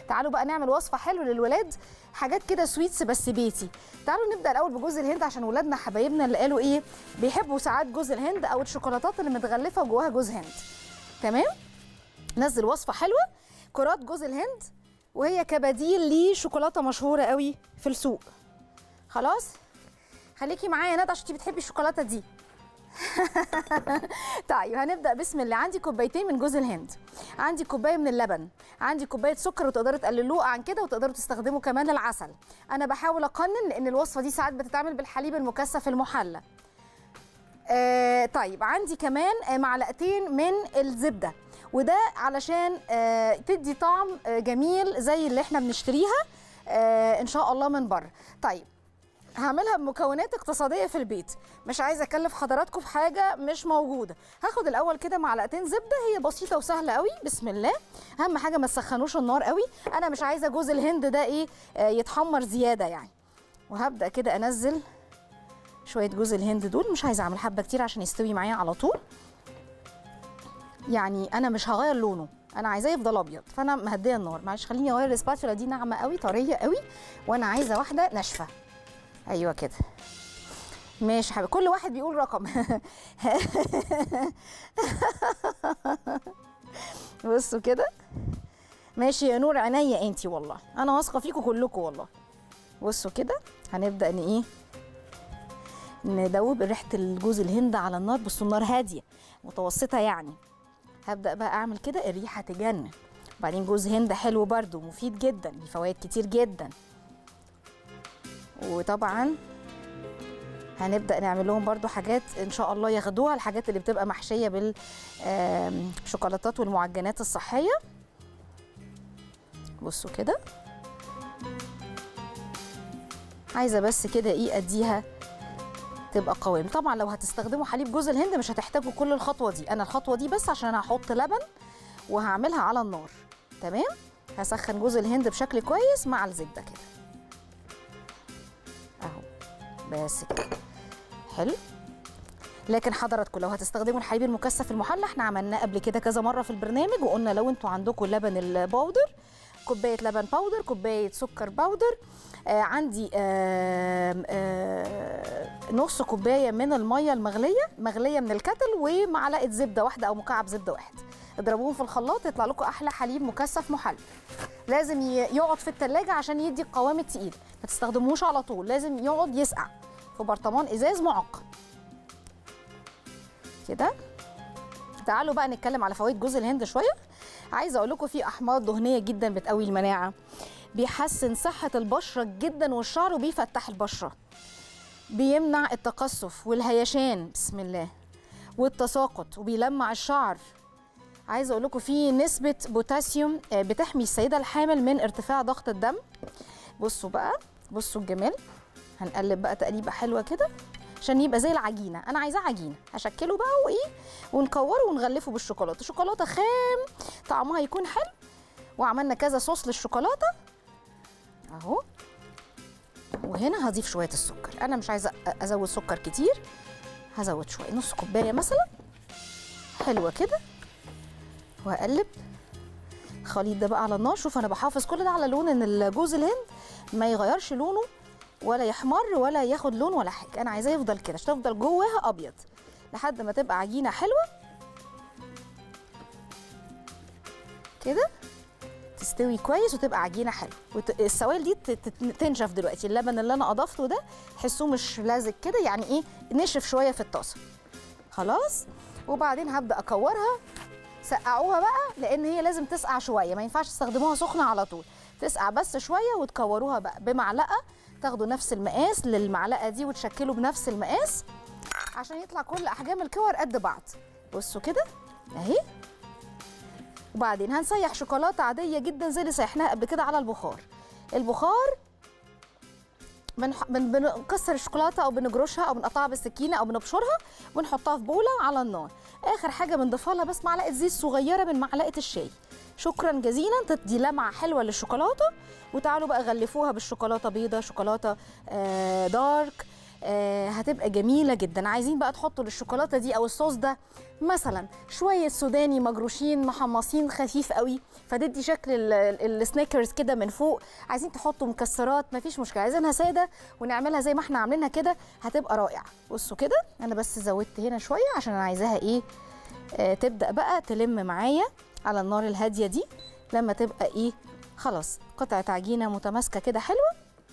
تعالوا بقى نعمل وصفه حلوه للولاد حاجات كده سويتس بس بيتي تعالوا نبدا الاول بجوز الهند عشان ولادنا حبايبنا اللي قالوا ايه بيحبوا ساعات جوز الهند او الشوكولاتات اللي متغلفه وجواها جوز هند تمام نزل وصفه حلوه كرات جوز الهند وهي كبديل لشوكولاته مشهوره قوي في السوق خلاص خليكي معايا يا ندى عشان انتي بتحبي الشوكولاته دي طيب هنبدا بسم الله عندي كوبايتين من جوز الهند عندي كوبايه من اللبن عندي كوبايه سكر وتقدروا تقللوه عن كده وتقدروا تستخدموا كمان العسل انا بحاول اقنن لان الوصفه دي ساعات بتتعمل بالحليب المكثف المحلى آه طيب عندي كمان آه معلقتين من الزبده وده علشان آه تدي طعم آه جميل زي اللي احنا بنشتريها آه ان شاء الله من بره طيب هعملها بمكونات اقتصاديه في البيت مش عايزه اكلف حضراتكم في حاجه مش موجوده هاخد الاول كده معلقتين زبده هي بسيطه وسهله قوي بسم الله اهم حاجه ما تسخنوش النار قوي انا مش عايزه جوز الهند ده ايه آه يتحمر زياده يعني وهبدا كده انزل شويه جوز الهند دول مش عايزه اعمل حبه كتير عشان يستوي معايا على طول يعني انا مش هغير لونه انا عايزاه يفضل ابيض فانا مهديه النار معلش خليني اغير السباتولا دي ناعمه قوي طريه قوي وانا عايزه واحده ناشفه ايوه كده ماشي حبيبي كل واحد بيقول رقم بصوا كده ماشي يا نور عينيا انتي والله انا واثقه فيكم كلكم والله بصوا كده هنبدا ان ايه ندوب ريحه الجوز الهند على النار بصوا النار هاديه متوسطه يعني هبدا بقى اعمل كده الريحه تجنن وبعدين جوز هند حلو برده مفيد جدا ليه فوائد كتير جدا وطبعا هنبدا نعمل لهم برضو حاجات ان شاء الله ياخدوها الحاجات اللي بتبقى محشيه بالشوكولاتات والمعجنات الصحيه بصوا كده عايزه بس كده ايه اديها تبقى قوام طبعا لو هتستخدموا حليب جوز الهند مش هتحتاجوا كل الخطوه دي انا الخطوه دي بس عشان انا هحط لبن وهعملها على النار تمام هسخن جوز الهند بشكل كويس مع الزبده كده اهو بس كده حلو لكن حضراتكم لو هتستخدموا الحليب المكثف المحلى احنا عملناه قبل كده كذا مره في البرنامج وقلنا لو انتوا عندكم اللبن الباودر كوبايه لبن باودر كوبايه سكر باودر آه عندي آه آه نص كوبايه من الميه المغليه مغليه من الكتل ومعلقه زبده واحده او مكعب زبده واحد اضربوهم في الخلاط يطلع لكم احلى حليب مكثف محلى لازم يقعد في التلاجة عشان يدي القوام التقيل ما تستخدموش على طول لازم يقعد يسقع في برطمان ازاز معقم كده تعالوا بقى نتكلم على فوائد جوز الهند شويه عايزه اقول لكم في احماض دهنيه جدا بتقوي المناعه بيحسن صحه البشره جدا والشعر وبيفتح البشره بيمنع التقصف والهيشان بسم الله والتساقط وبيلمع الشعر عايزه اقول لكم في نسبه بوتاسيوم بتحمي السيده الحامل من ارتفاع ضغط الدم بصوا بقى بصوا الجمال هنقلب بقى تقليبه حلوه كده عشان يبقى زي العجينه انا عايزاه عجينه هشكله بقى وايه ونكوره ونغلفه بالشوكولاته شوكولاته خام طعمها يكون حلو وعملنا كذا صوص للشوكولاته اهو وهنا هضيف شويه السكر انا مش عايزه ازود سكر كتير هزود شويه نص كوبايه مثلا حلوه كده وهقلب الخليط ده بقى على النار شوف انا بحافظ كل ده على لون ان الجوز الهند ما يغيرش لونه ولا يحمر ولا ياخد لون ولا حاجه انا عايزاه يفضل كده عشان تفضل جواها ابيض لحد ما تبقى عجينه حلوه كده تستوي كويس وتبقى عجينه حلوه وت... السوائل دي تنشف دلوقتي اللبن اللي انا اضفته ده تحسوه مش لازق كده يعني ايه نشف شويه في الطاسه خلاص وبعدين هبدا اكورها سقعوها بقى لان هي لازم تسقع شويه ما ينفعش تستخدموها سخنه على طول تسقع بس شويه وتكوروها بقى بمعلقه تاخدوا نفس المقاس للمعلقه دي وتشكلوا بنفس المقاس عشان يطلع كل احجام الكور قد بعض بصوا كده اهي وبعدين هنسيح شوكولاته عاديه جدا زي اللي سيحناها قبل كده على البخار البخار بنح... بن... بنكسر الشوكولاته او بنجرشها او بنقطعها بالسكينه او بنبشرها ونحطها في بوله على النار اخر حاجه بنضيفها لها بس معلقه زيت صغيره من معلقه الشاي شكرا جزيلا تدي لمعه حلوه للشوكولاته وتعالوا بقى غلفوها بالشوكولاته بيضه شوكولاته آه دارك آه هتبقى جميله جدا عايزين بقى تحطوا للشوكولاته دي او الصوص ده مثلا شويه سوداني مجروشين محمصين خفيف قوي فتدي شكل ال- ال- السنيكرز كده من فوق عايزين تحطوا مكسرات مفيش مشكله عايزينها ساده ونعملها زي ما احنا عاملينها كده هتبقى رائعه بصوا كده انا بس زودت هنا شويه عشان انا عايزاها ايه آه تبدا بقى تلم معايا على النار الهاديه دي لما تبقى ايه خلاص قطعه عجينه متماسكه كده حلوه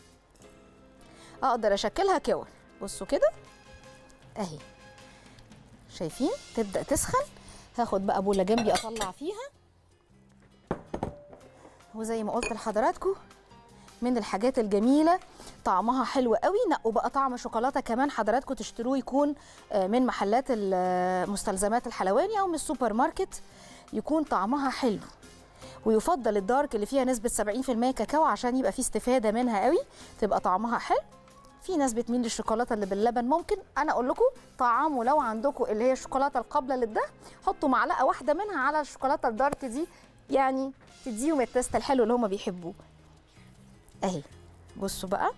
اقدر اشكلها كور بصوا كده اهي شايفين تبدا تسخن هاخد بقى بوله جنبي اطلع فيها وزي ما قلت لحضراتكم من الحاجات الجميله طعمها حلو قوي نقوا بقى طعم شوكولاته كمان حضراتكم تشتروه يكون آه، من محلات المستلزمات الحلواني او من السوبر ماركت يكون طعمها حلو ويفضل الدارك اللي فيها نسبه 70% كاكاو عشان يبقى فيه استفاده منها قوي تبقى طعمها حلو في ناس بتميل للشوكولاته اللي باللبن ممكن انا اقول لكم طعامه لو عندكم اللي هي الشوكولاته القابله للده حطوا معلقه واحده منها على الشوكولاته الدارك دي يعني تديهم التست الحلو اللي هم بيحبوه اهي بصوا بقى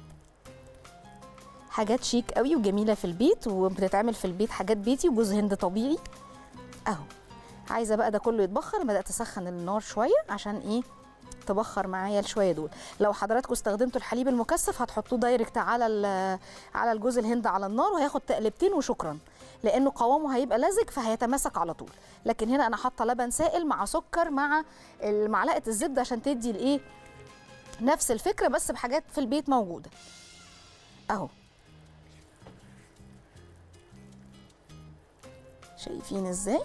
حاجات شيك قوي وجميله في البيت وبتتعمل في البيت حاجات بيتي وجوز هند طبيعي اهو عايزه بقى ده كله يتبخر بدات اسخن النار شويه عشان ايه تبخر معايا الشويه دول لو حضراتكم استخدمتوا الحليب المكثف هتحطوه دايركت على ال- على الجوز الهند على النار وهياخد تقلبتين وشكرا لانه قوامه هيبقى لزج فهيتماسك على طول لكن هنا انا حاطه لبن سائل مع سكر مع معلقه الزبده عشان تدي الايه نفس الفكره بس بحاجات في البيت موجوده اهو شايفين ازاي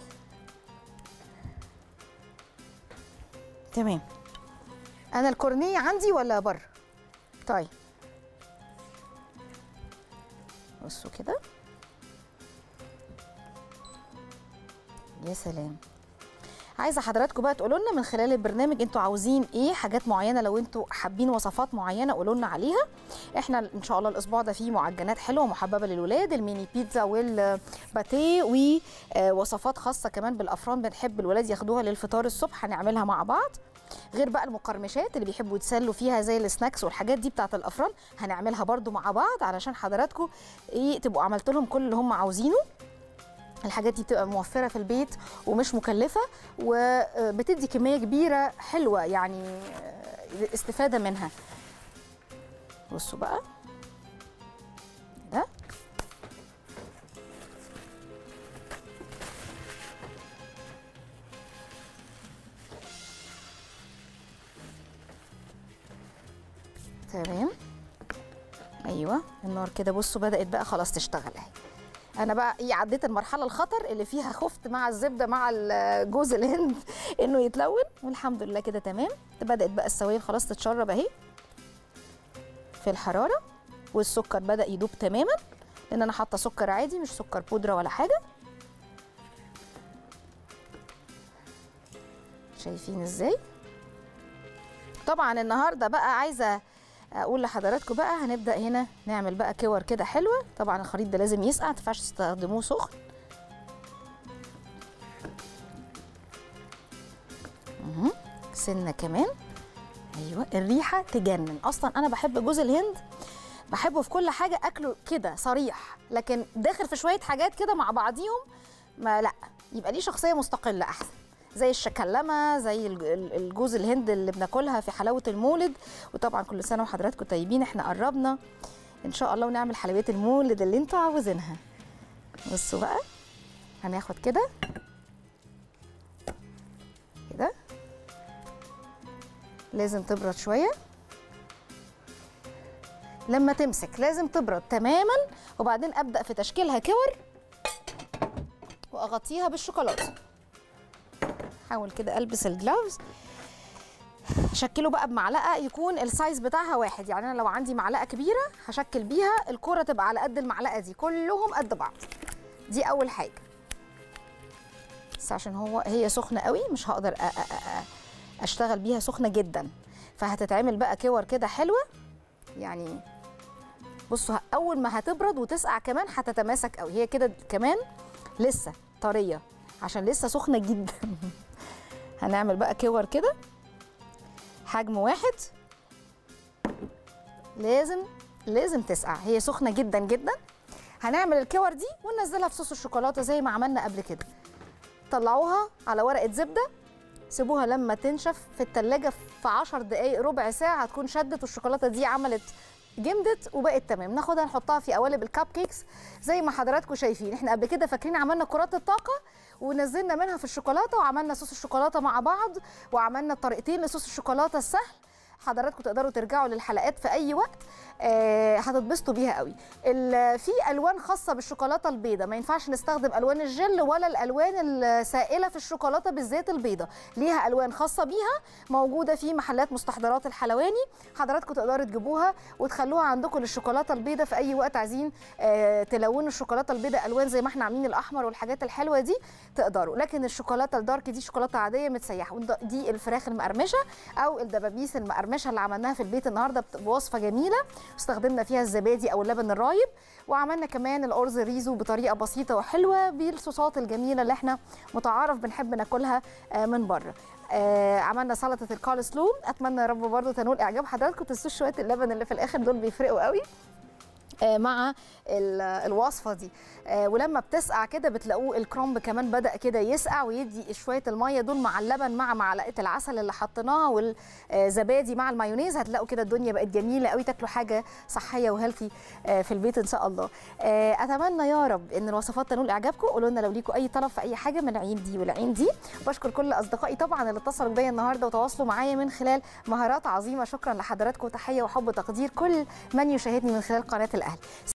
تمام انا الكورنيه عندي ولا بره طيب بصوا كده يا سلام عايزه حضراتكم بقى تقولوا لنا من خلال البرنامج انتوا عاوزين ايه حاجات معينه لو انتوا حابين وصفات معينه قولوا لنا عليها احنا ان شاء الله الاسبوع ده فيه معجنات حلوه ومحببه للولاد الميني بيتزا والباتيه ووصفات خاصه كمان بالافران بنحب الولاد ياخدوها للفطار الصبح هنعملها مع بعض غير بقى المقرمشات اللي بيحبوا يتسلوا فيها زي السناكس والحاجات دي بتاعه الافران هنعملها برضو مع بعض علشان حضراتكم ايه تبقوا عملت لهم كل اللي هم عاوزينه الحاجات دي بتبقى موفره في البيت ومش مكلفه وبتدي كميه كبيره حلوه يعني استفاده منها بصوا بقى ده تمام ايوه النار كده بصوا بدات بقى خلاص تشتغل اهي انا بقى ايه عديت المرحله الخطر اللي فيها خفت مع الزبده مع جوز الهند انه يتلون والحمد لله كده تمام بدات بقى السوائل خلاص تتشرب اهي في الحراره والسكر بدا يدوب تماما لان انا حاطه سكر عادي مش سكر بودره ولا حاجه شايفين ازاي طبعا النهارده بقى عايزه اقول لحضراتكم بقى هنبدا هنا نعمل بقى كور كده حلوه طبعا الخليط ده لازم يسقع ما تنفعش تستخدموه سخن اهو سنه كمان ايوه الريحه تجنن اصلا انا بحب جوز الهند بحبه في كل حاجه اكله كده صريح لكن داخل في شويه حاجات كده مع بعضيهم ما لا يبقى ليه شخصيه مستقله احسن زي الشكلمه زي الجوز الهند اللي بناكلها في حلاوه المولد وطبعا كل سنه وحضراتكم طيبين احنا قربنا ان شاء الله ونعمل حلويات المولد اللي انتوا عاوزينها بصوا بقى هناخد كده كده لازم تبرد شويه لما تمسك لازم تبرد تماما وبعدين ابدا في تشكيلها كور واغطيها بالشوكولاته احاول كده البس الجلافز شكله بقى بمعلقه يكون السايز بتاعها واحد يعني انا لو عندي معلقه كبيره هشكل بيها الكوره تبقى على قد المعلقه دي كلهم قد بعض دي اول حاجه بس عشان هو هي سخنه قوي مش هقدر أ أ أ اشتغل بيها سخنه جدا فهتتعمل بقى كور كده حلوه يعني بصوا اول ما هتبرد وتسقع كمان هتتماسك قوي هي كده كمان لسه طريه عشان لسه سخنه جدا هنعمل بقى كور كده حجم واحد لازم لازم تسقع هي سخنه جدا جدا هنعمل الكور دي وننزلها في صوص الشوكولاته زي ما عملنا قبل كده طلعوها على ورقه زبده سيبوها لما تنشف في التلاجة في 10 دقايق ربع ساعة هتكون شدت والشوكولاتة دي عملت جمدت وبقت تمام ناخدها نحطها في قوالب الكب كيكس زي ما حضراتكم شايفين احنا قبل كده فاكرين عملنا كرات الطاقة ونزلنا منها في الشوكولاتة وعملنا صوص الشوكولاتة مع بعض وعملنا طريقتين لصوص الشوكولاتة السهل حضراتكم تقدروا ترجعوا للحلقات في اي وقت آه هتتبسطوا بيها قوي في الوان خاصه بالشوكولاته البيضاء ما ينفعش نستخدم الوان الجل ولا الالوان السائله في الشوكولاته بالذات البيضاء ليها الوان خاصه بيها موجوده في محلات مستحضرات الحلواني حضراتكم تقدروا تجيبوها وتخلوها عندكم للشوكولاته البيضاء في اي وقت عايزين آه تلونوا الشوكولاته البيضاء الوان زي ما احنا عاملين الاحمر والحاجات الحلوه دي تقدروا لكن الشوكولاته الدارك دي شوكولاته عاديه متسيحه دي الفراخ المقرمشه او الدبابيس المقرمشه اللي عملناها في البيت النهارده بوصفه جميله استخدمنا فيها الزبادي او اللبن الرايب وعملنا كمان الارز الريزو بطريقه بسيطه وحلوه بالصوصات الجميله اللي احنا متعارف بنحب ناكلها من بره آه عملنا سلطه الكال سلو اتمنى يا رب برضه تنول اعجاب حضراتكم تنسوش شويه اللبن اللي في الاخر دول بيفرقوا قوي مع الوصفه دي ولما بتسقع كده بتلاقوه الكرنب كمان بدا كده يسقع ويدي شويه الميه دول مع اللبن مع معلقه العسل اللي حطيناها والزبادي مع المايونيز هتلاقوا كده الدنيا بقت جميله قوي تاكلوا حاجه صحيه وهيلثي في البيت ان شاء الله اتمنى يا رب ان الوصفات تنول اعجابكم قولوا لنا لو ليكم اي طلب في اي حاجه من العين دي والعين دي بشكر كل اصدقائي طبعا اللي اتصلوا بيا النهارده وتواصلوا معايا من خلال مهارات عظيمه شكرا لحضراتكم تحيه وحب وتقدير كل من يشاهدني من خلال قناه الاهلي